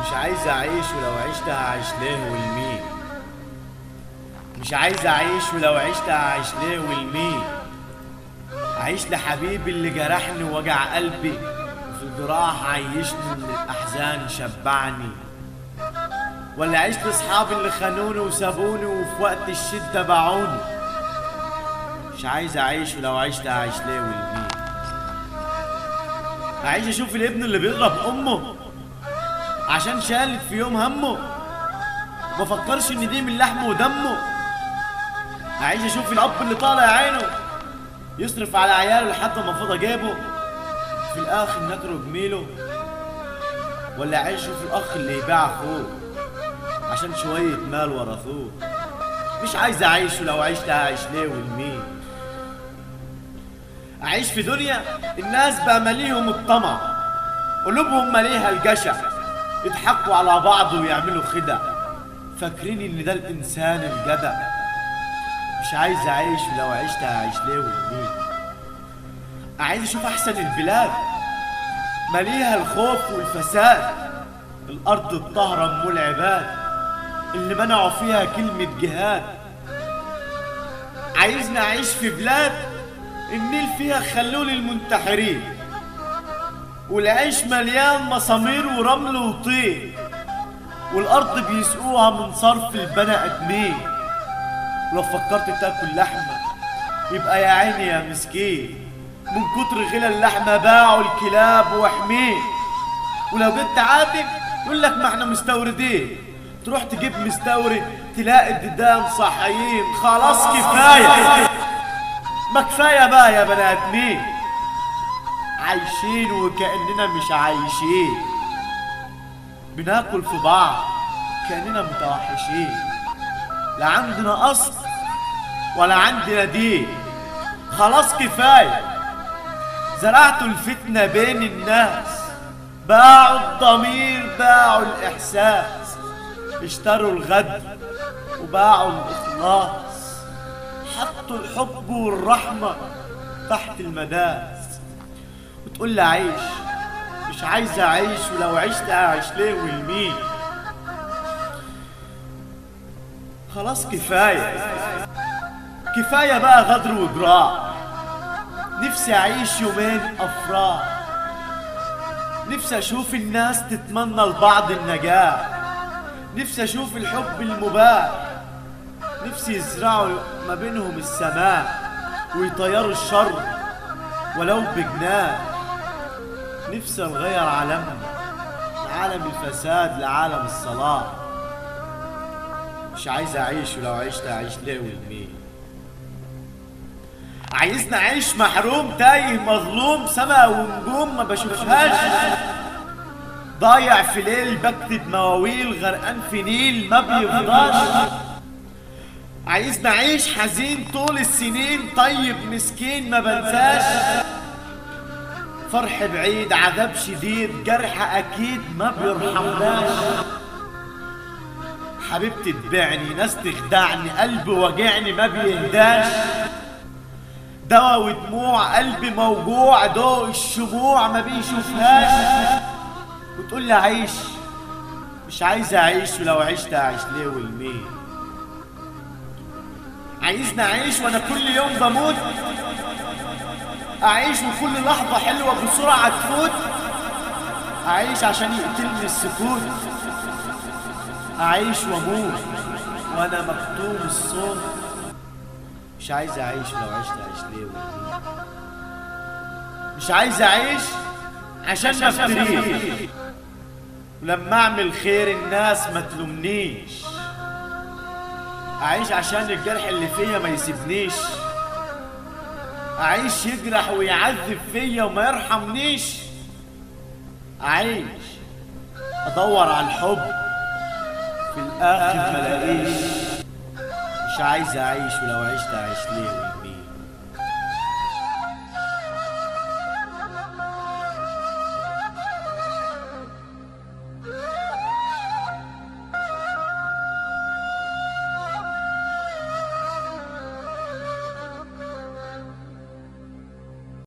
مش عايز اعيش ولو عشت هعيش ليه ولمين مش عايز اعيش ولو عشت هعيش ليه ولمين عيش لحبيبي اللي جرحني ووجع قلبي وفي الجراح عيشني من الاحزان شبعني ولا عيش لاصحابي اللي خانوني وسابوني وفي وقت الشده باعوني مش عايز اعيش ولو عشت هعيش ليه ولمين عايز اشوف الابن اللي بيضرب امه عشان شالت في يوم همه ما فكرش ان دي من لحمه ودمه عايز اشوف الاب اللي طالع عينه يصرف على عياله لحد ما فضى جيبه في الاخر نكره جميله ولا عايز اشوف الاخ اللي يبيع اخوه عشان شويه مال ورثوه مش عايز اعيش ولو عشت هعيش ليه ولمين أعيش في دنيا الناس بقى مليهم الطمع قلوبهم مليها الجشع يضحكوا على بعض ويعملوا خدع فاكرين ان ده الانسان الجدع مش عايز اعيش ولو عشت هعيش ليه ولمين عايز اشوف احسن البلاد مليها الخوف والفساد الارض الطاهره ام العباد اللي منعوا فيها كلمه جهاد عايزني اعيش في بلاد النيل فيها خلوه للمنتحرين والعيش مليان مسامير ورمل وطين والارض بيسقوها من صرف البني ادمين ولو فكرت تاكل لحمه يبقى يا عيني يا مسكين من كتر غلا اللحمه باعوا الكلاب وحميه ولو جيت تعاتب يقول لك ما احنا مستوردين تروح تجيب مستورد تلاقي الديدان صحيين خلاص كفايه ما كفايه بقى يا بني ادمين عايشين وكاننا مش عايشين بناكل في بعض كاننا متوحشين لا عندنا اصل ولا عندنا دين خلاص كفايه زرعتوا الفتنه بين الناس باعوا الضمير باعوا الاحساس اشتروا الغدر وباعوا الاخلاص حطوا الحب والرحمة تحت المداس وتقول لي عيش مش عايز أعيش ولو عشت أعيش ليه ولمين خلاص كفاية كفاية بقى غدر وجراح نفسي أعيش يومين أفراح نفسي أشوف الناس تتمنى لبعض النجاح نفسي أشوف الحب المباح نفسي يزرعوا ما بينهم السماء ويطيروا الشر ولو بجناح نفسي نغير عالمنا من عالم الفساد لعالم الصلاح مش عايز اعيش ولو عشت اعيش ليه ولمين عايزني اعيش محروم تايه مظلوم سما ونجوم ما بشوفهاش ضايع في ليل بكتب مواويل غرقان في نيل ما بيفضاش عايز نعيش حزين طول السنين طيب مسكين ما بنساش فرح بعيد عذاب شديد جرح اكيد ما بيرحمناش حبيبتي تبيعني ناس تخدعني قلبي وجعني ما بيهداش دوا ودموع قلبي موجوع ضوء الشموع ما بيشوفهاش وتقول لي عيش مش عايز اعيش ولو عشت اعيش ليه ولمين عايزني اعيش وانا كل يوم بموت اعيش وكل لحظة حلوة بسرعة تفوت اعيش عشان يقتلني السكوت اعيش واموت وانا مكتوم الصوت مش عايز اعيش لو عشت اعيش ليه وليه مش عايز اعيش عشان ما افتريش ولما اعمل خير الناس ما تلومنيش أعيش عشان الجرح اللي فيا ما يسيبنيش أعيش يجرح ويعذب فيا وما يرحمنيش أعيش أدور على الحب في الآخر ملاقيش مش عايز أعيش ولو عشت أعيش ليه ولمين